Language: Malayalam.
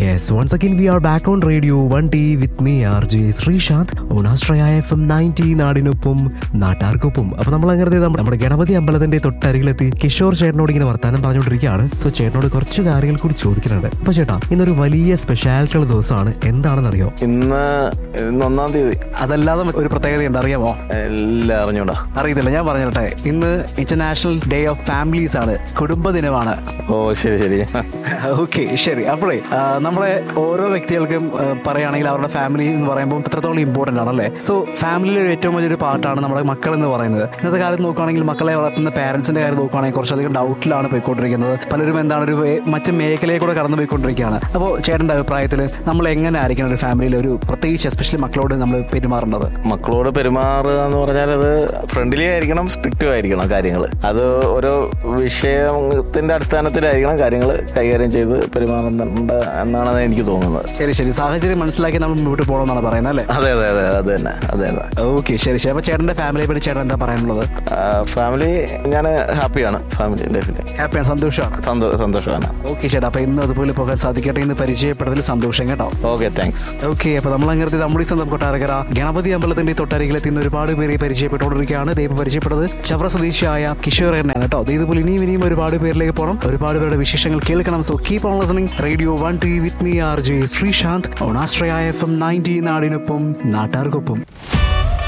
Yes, once again we are back on Radio 1D with me RJ Sreesanth on Astraya FM 90 നാടിനൊപ്പം നാട്ടാർക്കൊപ്പം അപ്പൊ നമ്മൾ അങ്ങനെ നമ്മുടെ നമ്മുടെ ഗണപതി അമ്പലത്തിന്റെ തൊട്ടരികിലെത്തി കിഷോർ ചേട്ടനോട് ഇങ്ങനെ വർത്താനം പറഞ്ഞുകൊണ്ടിരിക്കുകയാണ് സോ ചേട്ടനോട് കുറച്ച് കാര്യങ്ങൾ കൂടി ചോദിക്കുന്നുണ്ട് അപ്പൊ ചേട്ടാ ഇന്നൊരു വലിയ സ്പെഷ്യാലിറ്റി ഉള്ള ദിവസമാണ് എന്താണെന്ന് അറിയോ ഇന്ന് ഇന്ന് ഒന്നാം തീയതി അതല്ലാതെ ഒരു പ്രത്യേകതയുണ്ട് അറിയാമോ എല്ലാം അറിഞ്ഞൂടാ അറിയത്തില്ല ഞാൻ പറഞ്ഞിട്ടെ ഇന്ന് ഇന്റർനാഷണൽ ഡേ ഓഫ് ഫാമിലീസ് ആണ് കുടുംബ ദിനമാണ് ഓ ശരി ശരി ഓക്കെ ശരി അപ്പോഴേ ആ, നമ്മളെ ഓരോ വ്യക്തികൾക്കും ആ, പറയുകയാണെങ്കിൽ അവരുടെ ഫാമിലി എന്ന് പറയുമ്പോൾ എത്രത്തോളം ഇമ്പോർട്ടന്റ് ആണല്ലേ സോ ഫാമിലിയിൽ ഏറ്റവും വലിയൊരു പാർട്ടാണ് നമ്മുടെ മക്കൾ എന്ന് പറയുന്നത് ഇന്നത്തെ കാലത്ത് നോക്കുകയാണെങ്കിൽ മക്കളെ വളർത്തുന്ന പാരന്റ്സിന്റെ കാര്യം നോക്കുകയാണെങ്കിൽ കുറച്ചധികം ഡൗട്ടിലാണ് പോയിക്കൊണ്ടിരിക്കുന്നത് പലരും എന്താണ് ഒരു വേ- മറ്റ് മേഖലയിൽ കൂടെ കടന്നു പോയിക്കൊണ്ടിരിക്കുകയാണ് അപ്പോൾ ചേട്ടന്റെ അഭിപ്രായത്തിൽ നമ്മൾ എങ്ങനെ ആയിരിക്കണം ഒരു ഫാമിലിയിൽ ഒരു പ്രത്യേകിച്ച് എസ്പെഷ്യലി മക്കളോട് നമ്മൾ പെരുമാറേണ്ടത് മക്കളോട് പെരുമാറുക എന്ന് പറഞ്ഞാൽ അത് ഫ്രണ്ട്ലി ആയിരിക്കണം സ്ട്രിക്റ്റും ആയിരിക്കണം കാര്യങ്ങൾ അത് ഓരോ വിഷയത്തിന്റെ അടിസ്ഥാനത്തിലായിരിക്കണം കാര്യങ്ങൾ കൈകാര്യം ചെയ്ത് പെരുമാറുന്നുണ്ട് എന്നാണ് എനിക്ക് തോന്നുന്നത് ശരി ശരി സാഹചര്യം മനസ്സിലാക്കി നമ്മൾ മുന്നോട്ട് പോകണമെന്നാണ് പറയുന്നത് അല്ലേ അതെ അതെ അതെ അത് തന്നെ അതെ അതെ ഓക്കെ ശരി ശരി അപ്പൊ ചേട്ടന്റെ ഫാമിലിയെ പറ്റി ചേട്ടൻ എന്താ പറയാനുള്ളത് ഫാമിലി ഞാൻ ഹാപ്പിയാണ് ഫാമിലി ലൈഫിൽ ഹാപ്പിയാണ് സന്തോഷമാണ് സന്തോ സന്തോഷമാണ് ഓക്കെ ചേട്ടാ അപ്പൊ ഇന്ന് അതുപോലെ പോകാൻ സാധിക്കട്ടെ എന്ന് പരിചയപ്പെട്ടതിൽ സന്തോഷം കേട്ടോ ഓക്കെ താങ്ക്സ് ഓക്കെ അപ്പൊ നമ്മൾ അങ്ങനെ നമ്മുടെ ഈ സ്വന്തം കൊട്ടാരക്കര ഗണപതി അമ്പലത്തിന്റെ തൊട്ടരികിലെത്തി ഇന്ന് ഒരുപാട് പേരെ പരിചയപ്പെട്ടുകൊണ്ടിരിക്കുകയാണ് ദൈവം പരിചയപ്പെട്ടത് ചവറ സ്വദേശിയായ കിഷോർ തന്നെയാണ് കേട്ടോ ദേ ഇതുപോലെ ഇനിയും ഇനിയും ഒരുപാട് പേരിലേക്ക് പോകണം ഒരുപാട് പേരുടെ വിശേഷങ്ങൾ കേൾക്കണം so keep on listening radio one T with me R J Sreesanth ഓണാശ്രയ എഫ് എം നയൻറ്റി നാടിനൊപ്പം നാട്ടാർക്കൊപ്പം